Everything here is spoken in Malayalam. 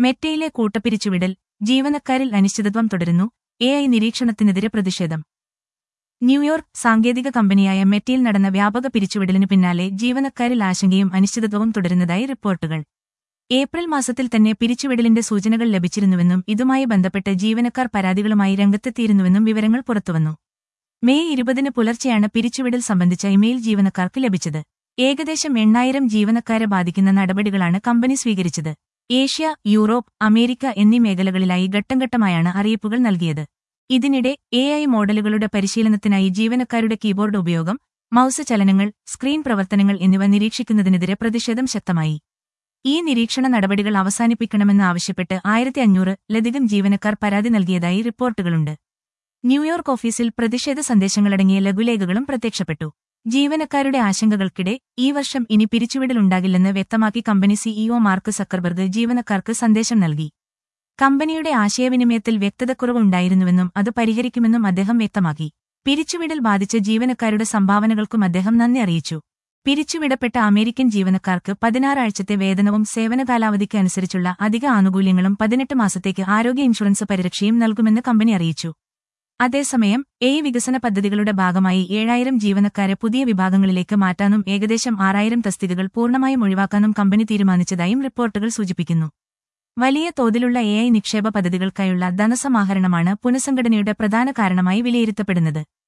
മെറ്റയിലെ കൂട്ടപ്പിരിച്ചുവിടൽ ജീവനക്കാരിൽ അനിശ്ചിതത്വം തുടരുന്നു എ ഐ നിരീക്ഷണത്തിനെതിരെ പ്രതിഷേധം ന്യൂയോർക്ക് സാങ്കേതിക കമ്പനിയായ മെറ്റയിൽ നടന്ന വ്യാപക പിരിച്ചുവിടലിനു പിന്നാലെ ജീവനക്കാരിൽ ആശങ്കയും അനിശ്ചിതത്വവും തുടരുന്നതായി റിപ്പോർട്ടുകൾ ഏപ്രിൽ മാസത്തിൽ തന്നെ പിരിച്ചുവിടലിന്റെ സൂചനകൾ ലഭിച്ചിരുന്നുവെന്നും ഇതുമായി ബന്ധപ്പെട്ട് ജീവനക്കാർ പരാതികളുമായി രംഗത്തെത്തിയിരുന്നുവെന്നും വിവരങ്ങൾ പുറത്തുവന്നു മെയ് ഇരുപതിന് പുലർച്ചെയാണ് പിരിച്ചുവിടൽ സംബന്ധിച്ച ഇമെയിൽ ജീവനക്കാർക്ക് ലഭിച്ചത് ഏകദേശം എണ്ണായിരം ജീവനക്കാരെ ബാധിക്കുന്ന നടപടികളാണ് കമ്പനി സ്വീകരിച്ചത് ഏഷ്യ യൂറോപ്പ് അമേരിക്ക എന്നീ മേഖലകളിലായി ഘട്ടംഘട്ടമായാണ് അറിയിപ്പുകൾ നൽകിയത് ഇതിനിടെ എ ഐ മോഡലുകളുടെ പരിശീലനത്തിനായി ജീവനക്കാരുടെ കീബോർഡ് ഉപയോഗം മൌസ് ചലനങ്ങൾ സ്ക്രീൻ പ്രവർത്തനങ്ങൾ എന്നിവ നിരീക്ഷിക്കുന്നതിനെതിരെ പ്രതിഷേധം ശക്തമായി ഈ നിരീക്ഷണ നടപടികൾ അവസാനിപ്പിക്കണമെന്ന് ആവശ്യപ്പെട്ട് ആയിരത്തി അഞ്ഞൂറ് ലധികം ജീവനക്കാർ പരാതി നൽകിയതായി റിപ്പോർട്ടുകളുണ്ട് ന്യൂയോർക്ക് ഓഫീസിൽ പ്രതിഷേധ സന്ദേശങ്ങളടങ്ങിയ ലഘുലേഖകളും പ്രത്യക്ഷപ്പെട്ടു ജീവനക്കാരുടെ ആശങ്കകൾക്കിടെ ഈ വർഷം ഇനി പിരിച്ചുവിടലുണ്ടാകില്ലെന്ന് വ്യക്തമാക്കി കമ്പനി സിഇഒ മാർക്ക് സക്കർബർഗ് ജീവനക്കാർക്ക് സന്ദേശം നൽകി കമ്പനിയുടെ ആശയവിനിമയത്തിൽ വ്യക്തതക്കുറവ് ഉണ്ടായിരുന്നുവെന്നും അത് പരിഹരിക്കുമെന്നും അദ്ദേഹം വ്യക്തമാക്കി പിരിച്ചുവിടൽ ബാധിച്ച ജീവനക്കാരുടെ സംഭാവനകൾക്കും അദ്ദേഹം നന്ദി അറിയിച്ചു പിരിച്ചുവിടപ്പെട്ട അമേരിക്കൻ ജീവനക്കാർക്ക് പതിനാറാഴ്ചത്തെ വേതനവും സേവന കാലാവധിക്ക് അനുസരിച്ചുള്ള അധിക ആനുകൂല്യങ്ങളും പതിനെട്ട് മാസത്തേക്ക് ആരോഗ്യ ഇൻഷുറൻസ് പരിരക്ഷയും നൽകുമെന്ന് കമ്പനി അറിയിച്ചു അതേസമയം എ വികസന പദ്ധതികളുടെ ഭാഗമായി ഏഴായിരം ജീവനക്കാരെ പുതിയ വിഭാഗങ്ങളിലേക്ക് മാറ്റാനും ഏകദേശം ആറായിരം തസ്തികകൾ പൂർണ്ണമായും ഒഴിവാക്കാനും കമ്പനി തീരുമാനിച്ചതായും റിപ്പോർട്ടുകൾ സൂചിപ്പിക്കുന്നു വലിയ തോതിലുള്ള എ ഐ നിക്ഷേപ പദ്ധതികൾക്കായുള്ള ധനസമാഹരണമാണ് പുനഃസംഘടനയുടെ പ്രധാന കാരണമായി വിലയിരുത്തപ്പെടുന്നത്